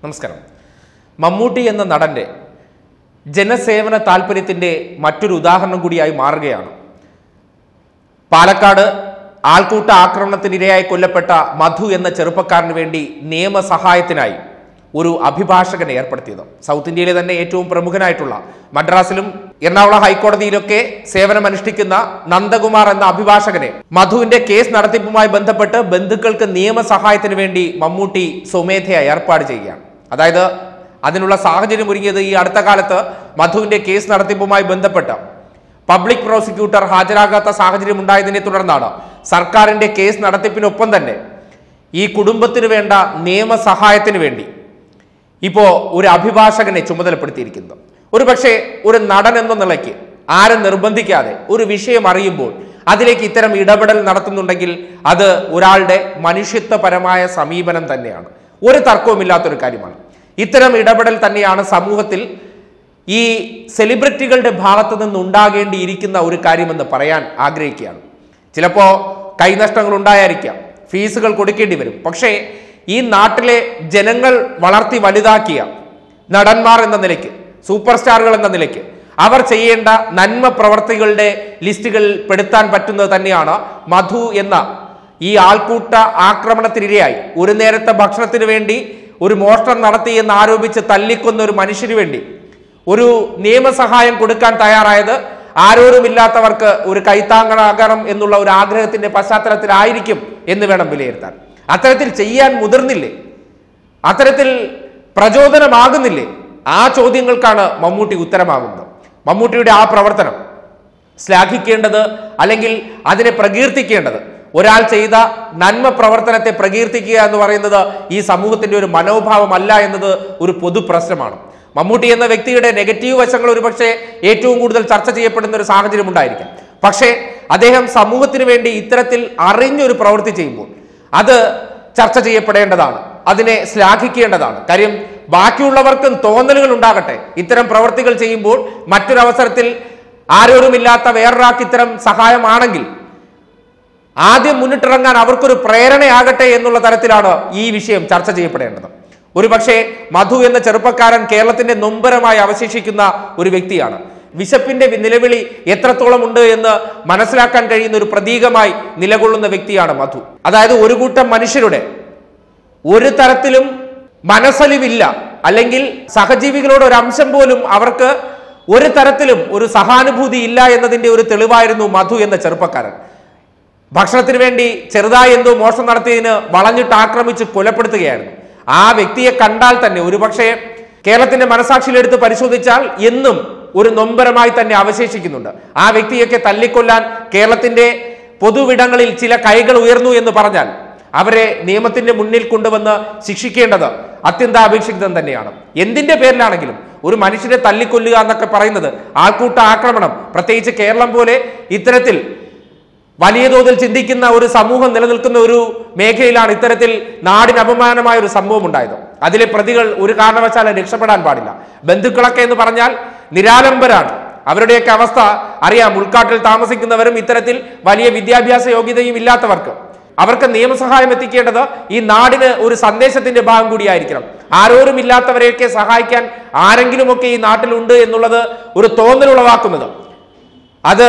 നമസ്കാരം മമ്മൂട്ടി എന്ന നടന്റെ ജനസേവന താല്പര്യത്തിന്റെ മറ്റൊരു ഉദാഹരണം കൂടിയായി മാറുകയാണ് പാലക്കാട് ആൾക്കൂട്ട ആക്രമണത്തിനിരയായി കൊല്ലപ്പെട്ട മധു എന്ന ചെറുപ്പക്കാരന് വേണ്ടി നിയമസഹായത്തിനായി ഒരു അഭിഭാഷകനെ ഏർപ്പെടുത്തിയത് സൗത്ത് ഇന്ത്യയിലെ തന്നെ ഏറ്റവും പ്രമുഖനായിട്ടുള്ള മദ്രാസിലും എറണാകുളം ഹൈക്കോടതിയിലൊക്കെ സേവനമനുഷ്ഠിക്കുന്ന നന്ദകുമാർ എന്ന അഭിഭാഷകനെ മധുവിന്റെ കേസ് നടത്തിപ്പുമായി ബന്ധപ്പെട്ട് ബന്ധുക്കൾക്ക് നിയമസഹായത്തിന് വേണ്ടി മമ്മൂട്ടി സ്വമേധയ ഏർപ്പാട് ചെയ്യുകയാണ് അതായത് അതിനുള്ള സാഹചര്യം ഒരുങ്ങിയത് ഈ അടുത്ത കാലത്ത് മധുവിന്റെ കേസ് നടത്തിപ്പുമായി ബന്ധപ്പെട്ട് പബ്ലിക് പ്രോസിക്യൂട്ടർ ഹാജരാകാത്ത സാഹചര്യം ഉണ്ടായതിനെ തുടർന്നാണ് സർക്കാരിന്റെ കേസ് നടത്തിപ്പിനൊപ്പം തന്നെ ഈ കുടുംബത്തിന് വേണ്ട നിയമസഹായത്തിന് വേണ്ടി ഇപ്പോ ഒരു അഭിഭാഷകനെ ചുമതലപ്പെടുത്തിയിരിക്കുന്നത് ഒരു പക്ഷേ ഒരു നടൻ എന്ന നിലയ്ക്ക് ആരും നിർബന്ധിക്കാതെ ഒരു വിഷയം അറിയുമ്പോൾ അതിലേക്ക് ഇത്തരം ഇടപെടൽ നടത്തുന്നുണ്ടെങ്കിൽ അത് ഒരാളുടെ മനുഷ്യത്വപരമായ സമീപനം തന്നെയാണ് ഒരു തർക്കവുമില്ലാത്തൊരു കാര്യമാണ് ഇത്തരം ഇടപെടൽ തന്നെയാണ് സമൂഹത്തിൽ ഈ സെലിബ്രിറ്റികളുടെ ഭാഗത്തു നിന്ന് ഉണ്ടാകേണ്ടിയിരിക്കുന്ന ഒരു കാര്യമെന്ന് പറയാൻ ആഗ്രഹിക്കുകയാണ് ചിലപ്പോൾ കൈനഷ്ടങ്ങൾ ഉണ്ടായിരിക്കാം ഫീസുകൾ കൊടുക്കേണ്ടി വരും പക്ഷേ ഈ നാട്ടിലെ ജനങ്ങൾ വളർത്തി വലുതാക്കിയ നടന്മാർ എന്ന നിലയ്ക്ക് സൂപ്പർ സ്റ്റാറുകൾ എന്ന നിലയ്ക്ക് അവർ ചെയ്യേണ്ട നന്മ പ്രവർത്തികളുടെ ലിസ്റ്റുകളിൽ പെടുത്താൻ പറ്റുന്നത് തന്നെയാണ് മധു എന്ന ഈ ആൾക്കൂട്ട ആക്രമണത്തിനിരയായി ഒരു നേരത്തെ ഭക്ഷണത്തിന് വേണ്ടി ഒരു മോഷണം നടത്തി എന്ന് ആരോപിച്ച് തല്ലിക്കൊന്ന ഒരു മനുഷ്യന് വേണ്ടി ഒരു നിയമസഹായം കൊടുക്കാൻ തയ്യാറായത് ആരോരുമില്ലാത്തവർക്ക് ഒരു കൈത്താങ്ങാകണം എന്നുള്ള ഒരു ആഗ്രഹത്തിന്റെ പശ്ചാത്തലത്തിലായിരിക്കും എന്ന് വേണം വിലയിരുത്താൻ അത്തരത്തിൽ ചെയ്യാൻ മുതിർന്നില്ലേ അത്തരത്തിൽ പ്രചോദനമാകുന്നില്ലേ ആ ചോദ്യങ്ങൾക്കാണ് മമ്മൂട്ടി ഉത്തരമാകുന്നത് മമ്മൂട്ടിയുടെ ആ പ്രവർത്തനം ശ്ലാഘിക്കേണ്ടത് അല്ലെങ്കിൽ അതിനെ പ്രകീർത്തിക്കേണ്ടത് ഒരാൾ ചെയ്ത നന്മ പ്രവർത്തനത്തെ പ്രകീർത്തിക്കുക എന്ന് പറയുന്നത് ഈ സമൂഹത്തിന്റെ ഒരു മനോഭാവമല്ല എന്നത് ഒരു പൊതു പ്രശ്നമാണ് മമ്മൂട്ടി എന്ന വ്യക്തിയുടെ നെഗറ്റീവ് വശങ്ങൾ ഒരുപക്ഷെ ഏറ്റവും കൂടുതൽ ചർച്ച ചെയ്യപ്പെടുന്ന ഒരു സാഹചര്യം ഉണ്ടായിരിക്കാം പക്ഷേ അദ്ദേഹം സമൂഹത്തിന് വേണ്ടി ഇത്തരത്തിൽ അറിഞ്ഞൊരു പ്രവൃത്തി ചെയ്യുമ്പോൾ അത് ചർച്ച ചെയ്യപ്പെടേണ്ടതാണ് അതിനെ ശ്ലാഘിക്കേണ്ടതാണ് കാര്യം ബാക്കിയുള്ളവർക്കും തോന്നലുകൾ ഉണ്ടാകട്ടെ ഇത്തരം പ്രവൃത്തികൾ ചെയ്യുമ്പോൾ മറ്റൊരവസരത്തിൽ ആരോരുമില്ലാത്ത വേറൊരാൾക്ക് ഇത്തരം സഹായമാണെങ്കിൽ ആദ്യം മുന്നിട്ടിറങ്ങാൻ അവർക്കൊരു പ്രേരണയാകട്ടെ എന്നുള്ള തരത്തിലാണ് ഈ വിഷയം ചർച്ച ചെയ്യപ്പെടേണ്ടത് ഒരു പക്ഷേ മധു എന്ന ചെറുപ്പക്കാരൻ കേരളത്തിന്റെ നൊമ്പരമായി അവശേഷിക്കുന്ന ഒരു വ്യക്തിയാണ് വിശപ്പിന്റെ നിലവിളി എത്രത്തോളം ഉണ്ട് എന്ന് മനസ്സിലാക്കാൻ കഴിയുന്ന ഒരു പ്രതീകമായി നിലകൊള്ളുന്ന വ്യക്തിയാണ് മധു അതായത് ഒരു കൂട്ടം മനുഷ്യരുടെ ഒരു തരത്തിലും മനസ്സലിവില്ല അല്ലെങ്കിൽ സഹജീവികളോട് ഒരു അംശം പോലും അവർക്ക് ഒരു തരത്തിലും ഒരു സഹാനുഭൂതി ഇല്ല എന്നതിന്റെ ഒരു തെളിവായിരുന്നു മധു എന്ന ചെറുപ്പക്കാരൻ ഭക്ഷണത്തിന് വേണ്ടി ചെറുതായി എന്തോ മോഷണം നടത്തിയതിന് വളഞ്ഞിട്ട് ആക്രമിച്ച് കൊലപ്പെടുത്തുകയായിരുന്നു ആ വ്യക്തിയെ കണ്ടാൽ തന്നെ ഒരുപക്ഷെ കേരളത്തിന്റെ മനസാക്ഷിയിലെടുത്ത് പരിശോധിച്ചാൽ എന്നും ഒരു നൊമ്പരമായി തന്നെ അവശേഷിക്കുന്നുണ്ട് ആ വ്യക്തിയൊക്കെ തല്ലിക്കൊല്ലാൻ കേരളത്തിന്റെ പൊതുവിടങ്ങളിൽ ചില കൈകൾ ഉയർന്നു എന്ന് പറഞ്ഞാൽ അവരെ നിയമത്തിന്റെ മുന്നിൽ കൊണ്ടുവന്ന് ശിക്ഷിക്കേണ്ടത് അത്യന്താപേക്ഷിതം തന്നെയാണ് എന്തിന്റെ പേരിലാണെങ്കിലും ഒരു മനുഷ്യനെ തല്ലിക്കൊല്ലുക എന്നൊക്കെ പറയുന്നത് ആൾക്കൂട്ട ആക്രമണം പ്രത്യേകിച്ച് കേരളം പോലെ ഇത്തരത്തിൽ വലിയ തോതിൽ ചിന്തിക്കുന്ന ഒരു സമൂഹം നിലനിൽക്കുന്ന ഒരു മേഖലയിലാണ് ഇത്തരത്തിൽ നാടിന് അപമാനമായ ഒരു സംഭവം ഉണ്ടായത് അതിലെ പ്രതികൾ ഒരു കാരണവശാലും രക്ഷപ്പെടാൻ പാടില്ല ബന്ധുക്കളൊക്കെ എന്ന് പറഞ്ഞാൽ നിരാലംബരാണ് അവരുടെയൊക്കെ അവസ്ഥ അറിയാം ഉൾക്കാട്ടിൽ താമസിക്കുന്നവരും ഇത്തരത്തിൽ വലിയ വിദ്യാഭ്യാസ യോഗ്യതയും ഇല്ലാത്തവർക്ക് അവർക്ക് നിയമസഹായം എത്തിക്കേണ്ടത് ഈ നാടിന് ഒരു സന്ദേശത്തിന്റെ ഭാഗം കൂടിയായിരിക്കണം ആരോരും ഇല്ലാത്തവരെയൊക്കെ സഹായിക്കാൻ ആരെങ്കിലുമൊക്കെ ഈ നാട്ടിലുണ്ട് എന്നുള്ളത് ഒരു തോന്നലുളവാക്കുന്നത് അത്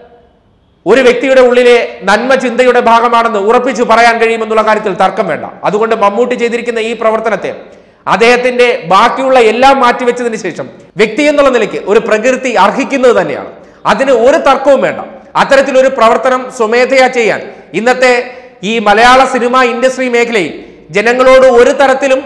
ഒരു വ്യക്തിയുടെ ഉള്ളിലെ നന്മ ചിന്തയുടെ ഭാഗമാണെന്ന് ഉറപ്പിച്ചു പറയാൻ കഴിയുമെന്നുള്ള കാര്യത്തിൽ തർക്കം വേണ്ട അതുകൊണ്ട് മമ്മൂട്ടി ചെയ്തിരിക്കുന്ന ഈ പ്രവർത്തനത്തെ അദ്ദേഹത്തിന്റെ ബാക്കിയുള്ള എല്ലാം മാറ്റിവെച്ചതിന് ശേഷം വ്യക്തി എന്നുള്ള നിലയ്ക്ക് ഒരു പ്രകൃതി അർഹിക്കുന്നത് തന്നെയാണ് അതിന് ഒരു തർക്കവും വേണ്ട അത്തരത്തിലൊരു പ്രവർത്തനം സ്വമേധയാ ചെയ്യാൻ ഇന്നത്തെ ഈ മലയാള സിനിമ ഇൻഡസ്ട്രി മേഖലയിൽ ജനങ്ങളോട് ഒരു തരത്തിലും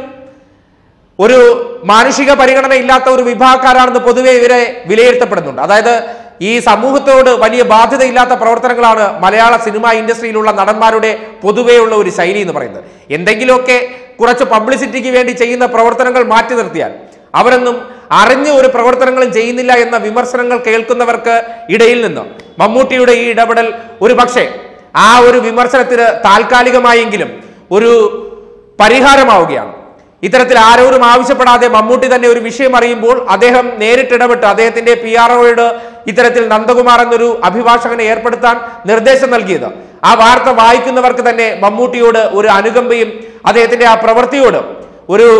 ഒരു മാനുഷിക പരിഗണന ഇല്ലാത്ത ഒരു വിഭാഗക്കാരാണെന്ന് പൊതുവെ ഇവരെ വിലയിരുത്തപ്പെടുന്നുണ്ട് അതായത് ഈ സമൂഹത്തോട് വലിയ ബാധ്യതയില്ലാത്ത പ്രവർത്തനങ്ങളാണ് മലയാള സിനിമ ഇൻഡസ്ട്രിയിലുള്ള നടന്മാരുടെ പൊതുവെയുള്ള ഒരു ശൈലി എന്ന് പറയുന്നത് എന്തെങ്കിലുമൊക്കെ കുറച്ച് പബ്ലിസിറ്റിക്ക് വേണ്ടി ചെയ്യുന്ന പ്രവർത്തനങ്ങൾ മാറ്റി നിർത്തിയാൽ അവരൊന്നും അറിഞ്ഞ ഒരു പ്രവർത്തനങ്ങളും ചെയ്യുന്നില്ല എന്ന വിമർശനങ്ങൾ കേൾക്കുന്നവർക്ക് ഇടയിൽ നിന്ന് മമ്മൂട്ടിയുടെ ഈ ഇടപെടൽ ഒരു പക്ഷേ ആ ഒരു വിമർശനത്തിന് താൽക്കാലികമായെങ്കിലും ഒരു പരിഹാരമാവുകയാണ് ഇത്തരത്തിൽ ആരോരും ആവശ്യപ്പെടാതെ മമ്മൂട്ടി തന്നെ ഒരു വിഷയം അറിയുമ്പോൾ അദ്ദേഹം നേരിട്ടിടപെട്ട് അദ്ദേഹത്തിന്റെ പി ആർ ഒയോട് ഇത്തരത്തിൽ നന്ദകുമാർ എന്നൊരു അഭിഭാഷകനെ ഏർപ്പെടുത്താൻ നിർദ്ദേശം നൽകിയത് ആ വാർത്ത വായിക്കുന്നവർക്ക് തന്നെ മമ്മൂട്ടിയോട് ഒരു അനുകമ്പയും അദ്ദേഹത്തിന്റെ ആ പ്രവൃത്തിയോട് ഒരു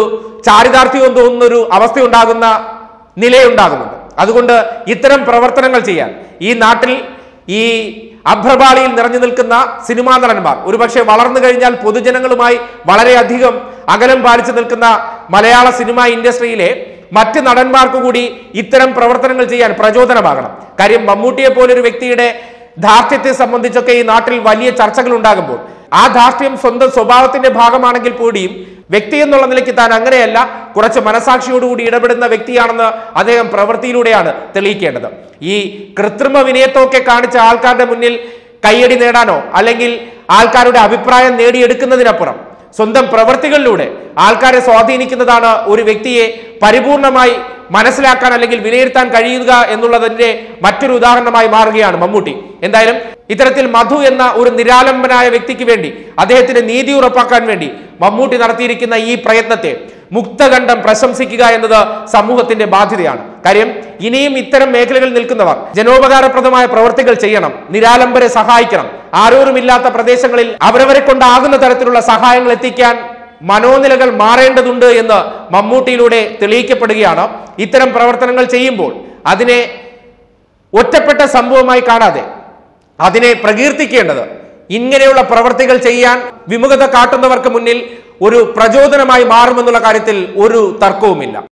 ചാരിതാർത്ഥ്യവും തോന്നുന്ന ഒരു അവസ്ഥയുണ്ടാകുന്ന നിലയുണ്ടാകുന്നുണ്ട് അതുകൊണ്ട് ഇത്തരം പ്രവർത്തനങ്ങൾ ചെയ്യാൻ ഈ നാട്ടിൽ ഈ അഭ്രപാളിയിൽ നിറഞ്ഞു നിൽക്കുന്ന സിനിമാ നടന്മാർ ഒരുപക്ഷെ വളർന്നു കഴിഞ്ഞാൽ പൊതുജനങ്ങളുമായി വളരെയധികം അകലം പാലിച്ചു നിൽക്കുന്ന മലയാള സിനിമാ ഇൻഡസ്ട്രിയിലെ മറ്റ് നടന്മാർക്ക് കൂടി ഇത്തരം പ്രവർത്തനങ്ങൾ ചെയ്യാൻ പ്രചോദനമാകണം കാര്യം മമ്മൂട്ടിയെ പോലൊരു വ്യക്തിയുടെ ധാർഷ്ട്യത്തെ സംബന്ധിച്ചൊക്കെ ഈ നാട്ടിൽ വലിയ ചർച്ചകൾ ഉണ്ടാകുമ്പോൾ ആ ധാർഷ്ട്യം സ്വന്തം സ്വഭാവത്തിന്റെ ഭാഗമാണെങ്കിൽ കൂടിയും വ്യക്തി എന്നുള്ള നിലയ്ക്ക് താൻ അങ്ങനെയല്ല കുറച്ച് മനസാക്ഷിയോടുകൂടി ഇടപെടുന്ന വ്യക്തിയാണെന്ന് അദ്ദേഹം പ്രവൃത്തിയിലൂടെയാണ് തെളിയിക്കേണ്ടത് ഈ കൃത്രിമ വിനയത്വമൊക്കെ കാണിച്ച ആൾക്കാരുടെ മുന്നിൽ കയ്യടി നേടാനോ അല്ലെങ്കിൽ ആൾക്കാരുടെ അഭിപ്രായം നേടിയെടുക്കുന്നതിനപ്പുറം സ്വന്തം പ്രവൃത്തികളിലൂടെ ആൾക്കാരെ സ്വാധീനിക്കുന്നതാണ് ഒരു വ്യക്തിയെ പരിപൂർണമായി മനസ്സിലാക്കാൻ അല്ലെങ്കിൽ വിലയിരുത്താൻ കഴിയുക എന്നുള്ളതിന്റെ മറ്റൊരു ഉദാഹരണമായി മാറുകയാണ് മമ്മൂട്ടി എന്തായാലും ഇത്തരത്തിൽ മധു എന്ന ഒരു നിരാലംബനായ വ്യക്തിക്ക് വേണ്ടി അദ്ദേഹത്തിന് നീതി ഉറപ്പാക്കാൻ വേണ്ടി മമ്മൂട്ടി നടത്തിയിരിക്കുന്ന ഈ പ്രയത്നത്തെ മുക്തകണ്ഠം പ്രശംസിക്കുക എന്നത് സമൂഹത്തിന്റെ ബാധ്യതയാണ് കാര്യം ഇനിയും ഇത്തരം മേഖലകളിൽ നിൽക്കുന്നവർ ജനോപകാരപ്രദമായ പ്രവർത്തികൾ ചെയ്യണം നിരാലംബരെ സഹായിക്കണം ആരോരുമില്ലാത്ത പ്രദേശങ്ങളിൽ അവരവരെ കൊണ്ടാകുന്ന തരത്തിലുള്ള സഹായങ്ങൾ എത്തിക്കാൻ മനോനിലകൾ മാറേണ്ടതുണ്ട് എന്ന് മമ്മൂട്ടിയിലൂടെ തെളിയിക്കപ്പെടുകയാണ് ഇത്തരം പ്രവർത്തനങ്ങൾ ചെയ്യുമ്പോൾ അതിനെ ഒറ്റപ്പെട്ട സംഭവമായി കാണാതെ അതിനെ പ്രകീർത്തിക്കേണ്ടത് ഇങ്ങനെയുള്ള പ്രവർത്തികൾ ചെയ്യാൻ വിമുഖത കാട്ടുന്നവർക്ക് മുന്നിൽ ഒരു പ്രചോദനമായി മാറുമെന്നുള്ള കാര്യത്തിൽ ഒരു തർക്കവുമില്ല